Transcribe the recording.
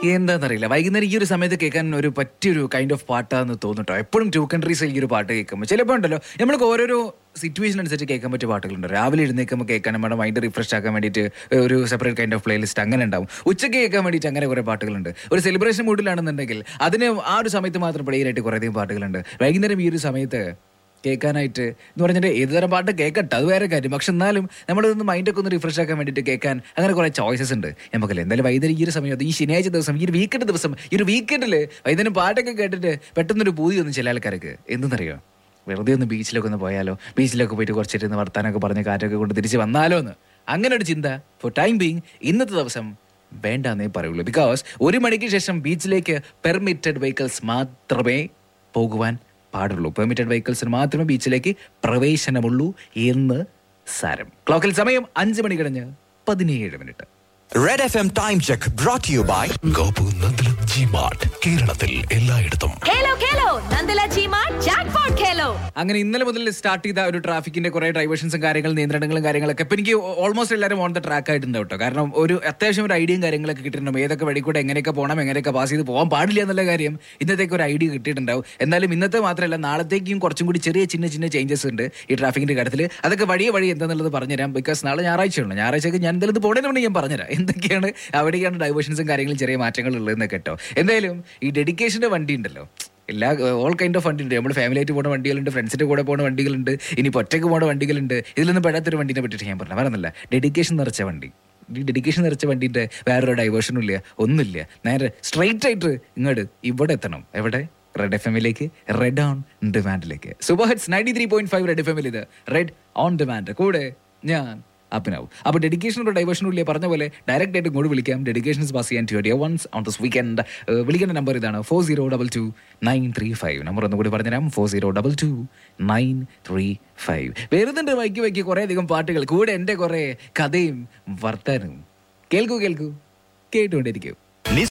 എന്താണെന്നറിയില്ല വൈകുന്നേരം ഈ ഒരു സമയത്ത് കേൾക്കാൻ ഒരു പറ്റിയൊരു കൈൻഡ് ഓഫ് പാട്ടാന്ന് തോന്നിട്ടോ എപ്പോഴും ടു കൺട്രീസ് ഈ ഒരു പാട്ട് കേൾക്കുമ്പോൾ ചിലപ്പോൾ ഉണ്ടല്ലോ നമ്മൾക്ക് ഓരോരോ സിറ്റുവേഷൻ അനുസരിച്ച് കേൾക്കാൻ പറ്റിയ പാട്ടുകളുണ്ട് രാവിലെ എഴുന്നേൽക്കുമ്പോൾ കേൾക്കാൻ നമ്മുടെ മൈൻഡ് റിഫ്രഷ് ആക്കാൻ വേണ്ടിയിട്ട് ഒരു സെപ്പറേറ്റ് കൈൻഡ് ഓഫ് പ്ലേലിസ്റ്റ് അങ്ങനെ ഉണ്ടാവും ഉച്ചയ്ക്ക് കേൾക്കാൻ വേണ്ടിയിട്ട് അങ്ങനെ കുറേ പാട്ടുകളുണ്ട് ഒരു സെലിബ്രേഷൻ മൂഡിലാണെന്നുണ്ടെങ്കിൽ അതിന് ആ ഒരു സമയത്ത് മാത്രം പ്ലേയിലായിട്ട് കുറേയധികം പാട്ടുകളുണ്ട് വൈകുന്നേരം ഈ ഒരു സമയത്ത് കേൾക്കാനായിട്ട് എന്ന് പറഞ്ഞിട്ട് ഏതുതരം പാട്ട് കേൾക്കട്ടെ അത് വേറെ കാര്യം പക്ഷെ എന്നാലും നമ്മളിതൊന്ന് മൈൻഡൊക്കെ ഒന്ന് റിഫ്രഷ് ആക്കാൻ വേണ്ടിയിട്ട് കേൾക്കാൻ അങ്ങനെ കുറേ ചോയ്സസ് ഉണ്ട് നമുക്കല്ലേ എന്തായാലും വൈകുന്നേരം ഈ ഒരു സമയത്ത് ഈ ശനിയാഴ്ച ദിവസം ഈ ഒരു വീക്കെൻഡ് ദിവസം ഈ ഒരു വീക്കെൻഡിൽ വൈകുന്നേരം പാട്ടൊക്കെ കേട്ടിട്ട് പെട്ടെന്നൊരു പൂതി ഒന്നും ചില ആൾക്കാർക്ക് എന്തെന്നറിയോ വെറുതെ ഒന്ന് ബീച്ചിലൊക്കെ ഒന്ന് പോയാലോ ബീച്ചിലൊക്കെ പോയിട്ട് കുറച്ചിരുന്ന് വർത്താനൊക്കെ പറഞ്ഞ് കാറ്റൊക്കെ കൊണ്ട് തിരിച്ച് വന്നാലോ എന്ന് അങ്ങനെ ഒരു ചിന്ത ഫോർ ടൈം ബീങ് ഇന്നത്തെ ദിവസം വേണ്ടെന്നേ പറയുള്ളൂ ബിക്കോസ് ഒരു മണിക്ക് ശേഷം ബീച്ചിലേക്ക് പെർമിറ്റഡ് വെഹിക്കിൾസ് മാത്രമേ പോകുവാൻ പാടുള്ളൂ പെർമിറ്റഡ് വെഹിക്കിൾസിന് മാത്രമേ ബീച്ചിലേക്ക് പ്രവേശനമുള്ളൂ എന്ന് സാരം ക്ലോക്കിൽ സമയം അഞ്ച് മണി കഴിഞ്ഞ് പതിനേഴ് minute red F M time check brought you by Gopu Nandanam G mart കേരളത്തിൽ എല്ലായിടത്തും ഖേലോ ഖേലോ നന്ദല ചീമ ജാക്ക്പോട്ട് ഖേലോ അങ്ങനെ ഇന്നലെ മുതൽ സ്റ്റാർട്ട് ചെയ്ത ഒരു ട്രാഫിക്കിന്റെ കുറെ ഡൈവേഷൻസും കാര്യങ്ങളും നിയന്ത്രണങ്ങളും കാര്യങ്ങളൊക്കെ ഇപ്പൊ എനിക്ക് ഓൾമോസ്റ്റ് എല്ലാവരും ഓൺ ദ ട്രാക്ക് ആയിട്ടുണ്ട് കേട്ടോ കാരണം ഒരു അത്യാവശ്യം ഒരു ഐഡിയയും കാര്യങ്ങളൊക്കെ കിട്ടിയിട്ടുണ്ടാവും ഏതൊക്കെ വഴി കൂടെ എങ്ങനെയൊക്കെ പോകണം എങ്ങനെയൊക്കെ പാസ് ചെയ്ത് പോകാൻ പാടില്ല എന്നുള്ള കാര്യം ഇന്നത്തേക്ക് ഒരു ഐഡിയ കിട്ടിയിട്ടുണ്ടാവും എന്നാലും ഇന്നത്തെ മാത്രമല്ല നാളത്തേക്കും കുറച്ചും കൂടി ചെറിയ ചിന്ന ചിന്ന ചേഞ്ചസ് ഉണ്ട് ഈ ട്രാഫിക്കിന്റെ കാര്യത്തിൽ അതൊക്കെ വഴിയെ വഴി എന്താണെന്നുള്ളത് പറഞ്ഞുതരാം ബിക്കോസ് നാളെ ഞായറാഴ്ചയുള്ളൂ ഞായറാഴ്ചക്ക് ഞാൻ എന്തായാലും ഇത് പോകണമെന്നുണ്ടെങ്കിൽ ഞാൻ പറഞ്ഞുതരാം എന്തൊക്കെയാണ് അവിടേക്കാണ് ഡൈവേഷൻസും കാര്യങ്ങളും ചെറിയ മാറ്റങ്ങൾ ഉള്ളതെന്ന് കേട്ടോ എന്തായാലും ഈ ഡെഡിക്കേഷന്റെ വണ്ടി ഉണ്ടല്ലോ എല്ലാ ഓൾ കൈൻഡ് ഓഫ് വണ്ടി ഉണ്ട് നമ്മൾ ഫാമിലി ആയിട്ട് പോകുന്ന വണ്ടികളുണ്ട് ഫ്രണ്ട്സിന്റെ കൂടെ പോകുന്ന വണ്ടികളുണ്ട് ഇനി ഒറ്റയ്ക്ക് പോകുന്ന വണ്ടികളുണ്ട് ഇതിലൊന്നും പെടാത്തൊരു വണ്ടിനെ പറ്റിയിട്ട് ഞാൻ പറഞ്ഞു വേറൊന്നല്ല ഡെഡിക്കേഷൻ നിറച്ച വണ്ടി ഈ ഡെഡിക്കേഷൻ നിറച്ച വണ്ടിന്റെ വേറൊരു ഡൈവേഷനും ഇല്ല ഒന്നുമില്ല നേരെ സ്ട്രൈറ്റ് ആയിട്ട് ഇങ്ങോട്ട് ഇവിടെ എത്തണം എവിടെ റെഡ് എഫ് എമ്മിലേക്ക് റെഡ് ഓൺ ഡിമാൻഡിലേക്ക് super hits ninety three point five red F എമ്മിൽ ഇത് റെഡ് ഓൺ ഡിമാൻഡ് കൂടെ ഞാൻ അഭിനവ് അപ്പോൾ ഡെഡിക്കേഷനോ ഡൈവേഷനോ ഇല്ല പറഞ്ഞ പോലെ ഡയറക്റ്റ് ആയിട്ട് ഇങ്ങോട്ട് വിളിക്കാം ഡെഡിക്കേഷൻസ് പാസ് ചെയ്യാൻ to dear ones on this weekend വിളിക്കേണ്ട നമ്പർ ഇതാണ് four zero double two nine three five number ഒന്നുകൂടി പറഞ്ഞുതരാം four zero double two nine three five വരുന്നുണ്ട് വൈക്കി വൈക്കി കുറേ അധികം പാട്ടുകൾ കൂടെ എൻ്റെ കുറേ കഥയും വർത്തനവും കേൾക്കൂ കേൾക്കൂ കേട്ടുകൊണ്ടിരിക്കൂ